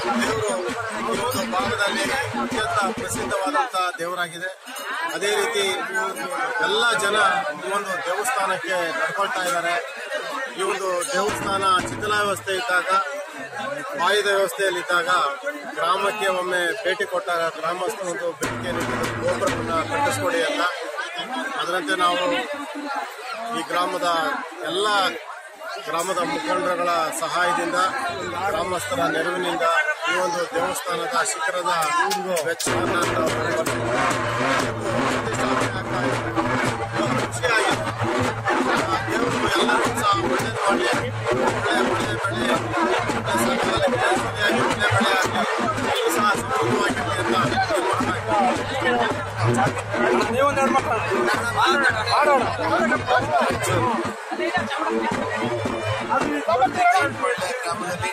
ದೇವರು ಈ ಒಂದು ಭಾಗದಲ್ಲಿ ಅತ್ಯಂತ ಪ್ರಸಿದ್ಧವಾದಂತಹ ದೇವರಾಗಿದೆ ಅದೇ ರೀತಿ ಎಲ್ಲ ಜನ ಈ ಒಂದು ದೇವಸ್ಥಾನಕ್ಕೆ ನಡ್ಕೊಳ್ತಾ ಇದ್ದಾರೆ ಈ ಒಂದು ದೇವಸ್ಥಾನ ಶಿಥಿಲ ವ್ಯವಸ್ಥೆ ಇದ್ದಾಗ ಬಾಯಿದ ವ್ಯವಸ್ಥೆಯಲ್ಲಿದ್ದಾಗ ಗ್ರಾಮಕ್ಕೆ ಒಮ್ಮೆ ಭೇಟಿ ಕೊಟ್ಟಾಗ ಗ್ರಾಮಸ್ಥರು ಒಂದು ಬೇಡಿಕೆಯನ್ನು ಇಟ್ಟಿದ್ರು, ಗೋಪುರವನ್ನ ಕಟ್ಟಿಸ್ಕೊಡಿ ಅಂತ ಅದರಂತೆ ನಾವು ಈ ಗ್ರಾಮದ ಎಲ್ಲ ಗ್ರಾಮದ ಮುಖಂಡರುಗಳ ಸಹಾಯದಿಂದ ಗ್ರಾಮಸ್ಥರ ನೆರವಿನಿಂದ ಈ ಒಂದು ದೇವಸ್ಥಾನದ ಶಿಖರದ ವೆಚ್ಚವನ್ನು ನಾವು ಪ್ರತಿಷ್ಠಾಪನೆ ಆಗ್ತಾ ಇದೆ. ತುಂಬ ಖುಷಿಯಾಗಿದೆ ಆ ದೇವರು ಎಲ್ಲರಿಗೂ ಸಹ ಒಳ್ಳೇದು ಮಾಡಲಿ ಒಳ್ಳೆ ಒಳ್ಳೆ ಬೆಳೆ ಒಳ್ಳೆ ಸಕಾಲಕ್ಕೆ ಸರಿಯಾಗಿ ಒಳ್ಳೆ ಬೆಳೆ ಆಗಲಿ ಎಲ್ಲರೂ ಸಹ ಸಮೃದ್ಧವಾಗಿರಲಿ ಅಂತ ತೀರ್ಮಾನ ನೀವೊಂದೆರಡು ಗ್ರಾಮದಲ್ಲಿ